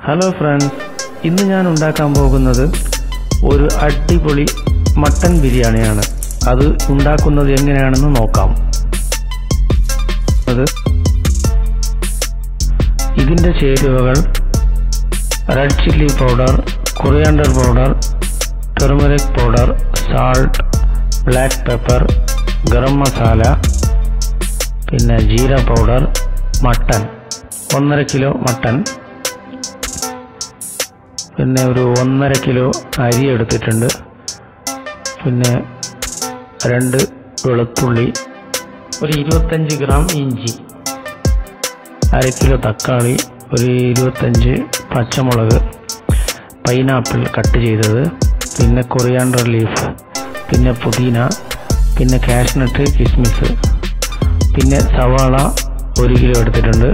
hello friends ഇന്ന് ഞാൻ ഉണ്ടാക്കാൻ പോകുന്നത് ഒരു അടിപൊളി മട്ടൻ ബിരിയാണിയാണ് അത് ഉണ്ടാക്കുന്നത് എങ്ങനെയാണെന്ന് നോക്കാം അത് ഇതിൻ്റെ ചേരുവകൾ red chilli powder coriander powder turmeric powder salt black pepper garam masala പിന്നെ ജീര പൗഡർ മട്ടൻ ഒന്നര കിലോ മട്ടൻ പിന്നെ ഒരു ഒന്നര കിലോ അരി എടുത്തിട്ടുണ്ട് പിന്നെ രണ്ട് വെളുത്തുള്ളി ഒരു ഇരുപത്തഞ്ച് ഗ്രാം ഇഞ്ചി അര കിലോ തക്കാളി ഒരു ഇരുപത്തഞ്ച് പച്ചമുളക് പൈനാപ്പിൾ കട്ട് ചെയ്തത് പിന്നെ കൊറിയാണ്ടർ ലീഫ് പിന്നെ പുതിന പിന്നെ കാഷ്നട്ട് കിസ്മിസ് പിന്നെ സവാള ഒരു കിലോ എടുത്തിട്ടുണ്ട്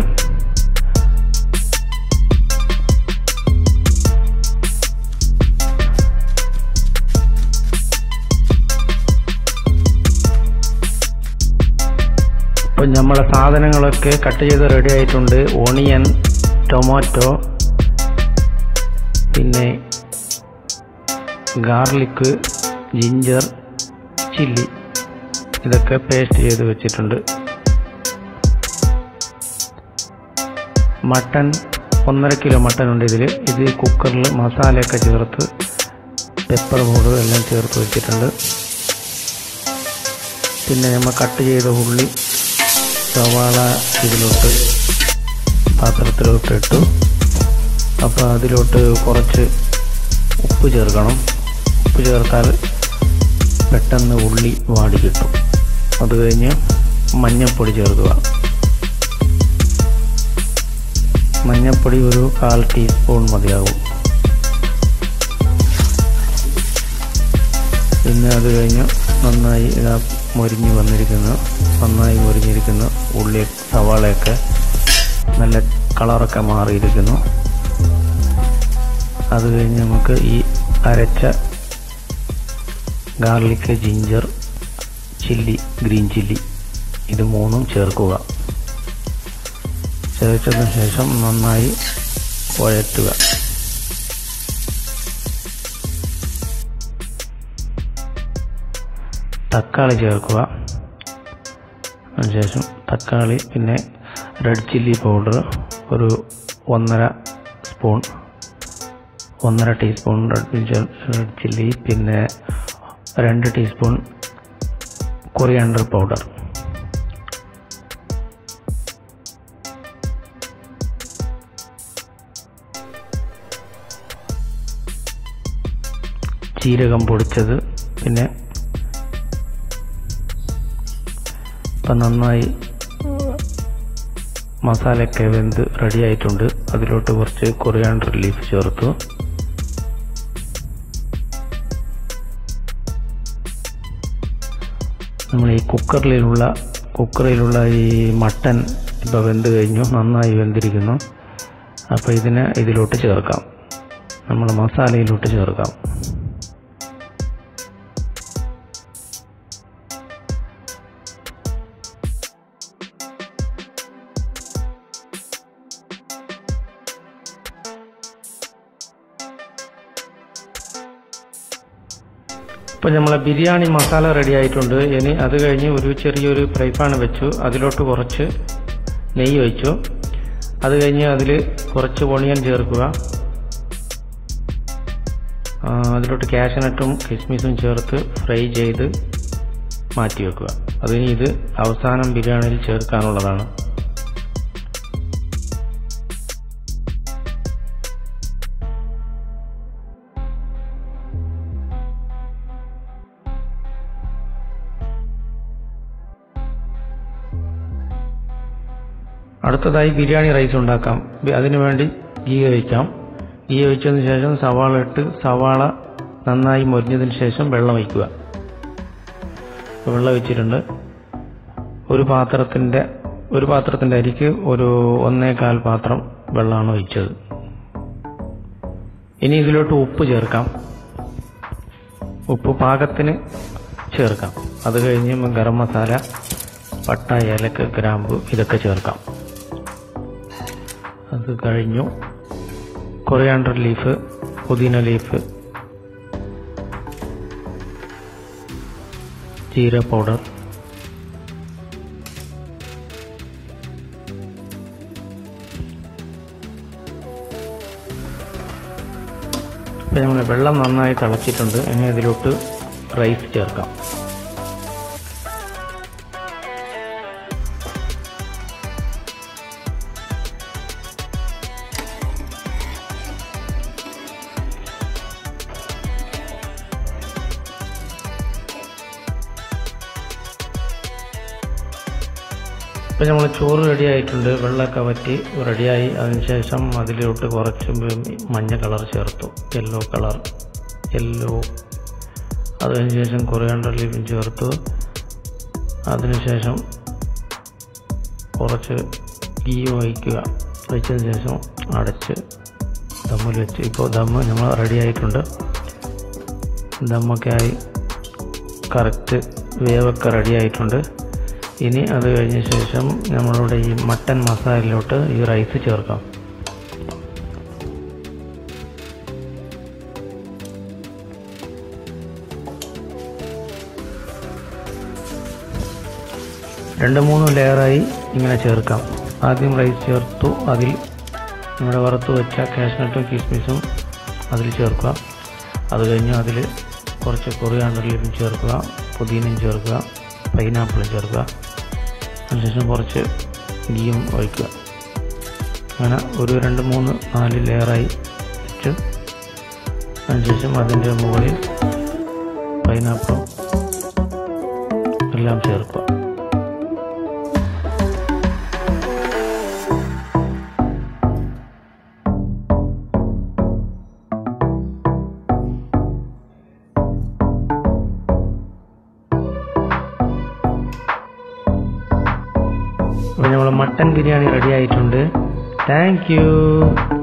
ഇപ്പം നമ്മളെ സാധനങ്ങളൊക്കെ കട്ട് ചെയ്ത് റെഡി ആയിട്ടുണ്ട് ഓണിയൻ ടൊമാറ്റോ പിന്നെ ഗാർലിക്ക് ജിഞ്ചർ ചില്ലി ഇതൊക്കെ പേസ്റ്റ് ചെയ്ത് വെച്ചിട്ടുണ്ട് മട്ടൻ ഒന്നര കിലോ മട്ടൻ ഉണ്ട് ഇതിൽ ഇത് കുക്കറിൽ മസാലയൊക്കെ ചേർത്ത് പെപ്പർ പൗഡർ എല്ലാം ചേർത്ത് വെച്ചിട്ടുണ്ട് പിന്നെ നമ്മൾ കട്ട് ചെയ്ത ഉള്ളി സവാള ഇതിലോട്ട് പാത്രത്തിലോട്ട് ഇട്ടു അപ്പോൾ അതിലോട്ട് കുറച്ച് ഉപ്പ് ചേർക്കണം ഉപ്പ് ചേർത്താൽ പെട്ടെന്ന് ഉള്ളി വാടി കിട്ടും അത് കഴിഞ്ഞ് മഞ്ഞൾപ്പൊടി ചേർക്കുക മഞ്ഞൾപ്പൊടി ഒരു കാൽ ടീസ്പൂൺ മതിയാകും പിന്നെ അത് കഴിഞ്ഞ് നന്നായി ഇതാ മൊരിഞ്ഞ് വന്നിരിക്കുന്നു നന്നായി മൊരിഞ്ഞിരിക്കുന്നു ഉള്ളി സവാളയൊക്കെ നല്ല കളറൊക്കെ മാറിയിരിക്കുന്നു അത് കഴിഞ്ഞ് നമുക്ക് ഈ അരച്ച garlic ginger chilli green chilli ഇത് മൂന്നും ചേർക്കുക ചേർച്ചതിന് ശേഷം നന്നായി വഴറ്റുക തക്കാളി ചേർക്കുക അതിനുശേഷം തക്കാളി പിന്നെ റെഡ് ചില്ലി പൗഡർ ഒരു ഒന്നര സ്പൂൺ ഒന്നര ടീസ്പൂൺ റെഡ് റെഡ് ചില്ലി പിന്നെ രണ്ട് ടീസ്പൂൺ കൊറിയാണ്ടർ പൗഡർ ജീരകം പൊടിച്ചത് പിന്നെ ഇപ്പം നന്നായി മസാലയൊക്കെ വെന്ത് റെഡി ആയിട്ടുണ്ട് അതിലോട്ട് കുറച്ച് കൊറിയാണ്ടർ ലീഫ് ചേർത്തു നമ്മൾ ഈ കുക്കറിലുള്ള കുക്കറിലുള്ള ഈ മട്ടൻ ഇപ്പോൾ വെന്ത് കഴിഞ്ഞു നന്നായി വെന്തിരിക്കുന്നു അപ്പോൾ ഇതിനെ ഇതിലോട്ട് ചേർക്കാം നമ്മൾ മസാലയിലോട്ട് ചേർക്കാം ഇപ്പം നമ്മളെ ബിരിയാണി മസാല റെഡി ആയിട്ടുണ്ട് ഇനി അത് കഴിഞ്ഞ് ഒരു ചെറിയൊരു ഫ്രൈ പാൻ വെച്ചു അതിലോട്ട് കുറച്ച് നെയ്യ് ഒഴിച്ചു അത് കഴിഞ്ഞ് അതിൽ കുറച്ച് ഒണിയൻ ചേർക്കുക ആ, അതിലോട്ട് കാഷ്യനട്ടും കിസ്മിസും ചേർത്ത് ഫ്രൈ ചെയ്ത് മാറ്റി വെക്കുക അതിന് ഇത് അവസാനം ബിരിയാണിയിൽ ചേർക്കാനുള്ളതാണ് അടുത്തതായി ബിരിയാണി റൈസ് ഉണ്ടാക്കാം ബി- അതിനു വേണ്ടി ഗീ ഒഴിക്കാം ഗീ ഒഴിച്ചതിന് ശേഷം സവാള ഇട്ട് സവാള നന്നായി മൊരിഞ്ഞതിന് ശേഷം വെള്ളം ഒഴിക്കുക വെള്ളം ഒഴിച്ചിട്ടുണ്ട് ഒരു പാത്രത്തിൻ്റെ ഒരു പാത്രത്തിൻ്റെ അരിക്ക് ഒരു ഒന്നേകാൽ പാത്രം വെള്ളമാണ് ഒഴിച്ചത് ഇനി ഇതിലോട്ട് ഉപ്പ് ചേർക്കാം ഉപ്പ് പാകത്തിന് ചേർക്കാം അത് കഴിഞ്ഞ് ഗരം മസാല പട്ട ഏലക്ക ഗ്രാമ്പു ഇതൊക്കെ ചേർക്കാം അത് കഴിഞ്ഞു കൊറിയാണ്ടർ ലീഫ് പുതിന ലീഫ് ജീര പൗഡർ ഇപ്പം നമ്മൾ വെള്ളം നന്നായി തിളച്ചിട്ടുണ്ട് ഇനി അതിലോട്ട് റൈസ് ചേർക്കാം ഇപ്പം നമ്മൾ ചോറ് റെഡി ആയിട്ടുണ്ട് വെള്ളമൊക്കെ വറ്റി റെഡിയായി അതിനുശേഷം അതിലോട്ട് കുറച്ച് മഞ്ഞ കളർ ചേർത്തു യെല്ലോ കളർ യെല്ലോ അതിനുശേഷം കൊറിയാണ്ടർ ലീഫും ചേർത്തു അതിനുശേഷം കുറച്ച് ഗീ ഒഴിക്കുക ഒഴിച്ചതിന് ശേഷം അടച്ച് ദമ്മിൽ വെച്ച് ഇപ്പോൾ ദമ്മ് നമ്മൾ റെഡി ആയിട്ടുണ്ട് ദമ്മൊക്കെ ആയി കറക്റ്റ് വേവൊക്കെ റെഡി ആയിട്ടുണ്ട് ഇനി അത് കഴിഞ്ഞ ശേഷം നമ്മളുടെ ഈ മട്ടൻ മസാലയിലോട്ട് ഈ റൈസ് ചേർക്കാം രണ്ട് മൂന്ന് ലെയറായി ഇങ്ങനെ ചേർക്കാം ആദ്യം റൈസ് ചേർത്തു അതിൽ നമ്മുടെ വറുത്ത് വെച്ച കാഷ്നട്ടും കിസ്മിസും അതിൽ ചേർക്കുക അത് കഴിഞ്ഞ് അതിൽ കുറച്ച് കൊറിയാണ്ടർ ലീഫും ചേർക്കുക പുതിനയും ചേർക്കുക പൈനാപ്പിളും ചേർക്കുക അതിനുശേഷം കുറച്ച് ഗീയും ഒഴിക്കുക അങ്ങനെ ഒരു രണ്ട് മൂന്ന് നാല് ലെയറായി വെച്ച് അതിനുശേഷം അതിൻ്റെ മുകളിൽ പൈനാപ്പിളും എല്ലാം ചേർക്കുക അപ്പോൾ നമ്മൾ മട്ടൻ ബിരിയാണി റെഡി ആയിട്ടുണ്ട് താങ്ക് യു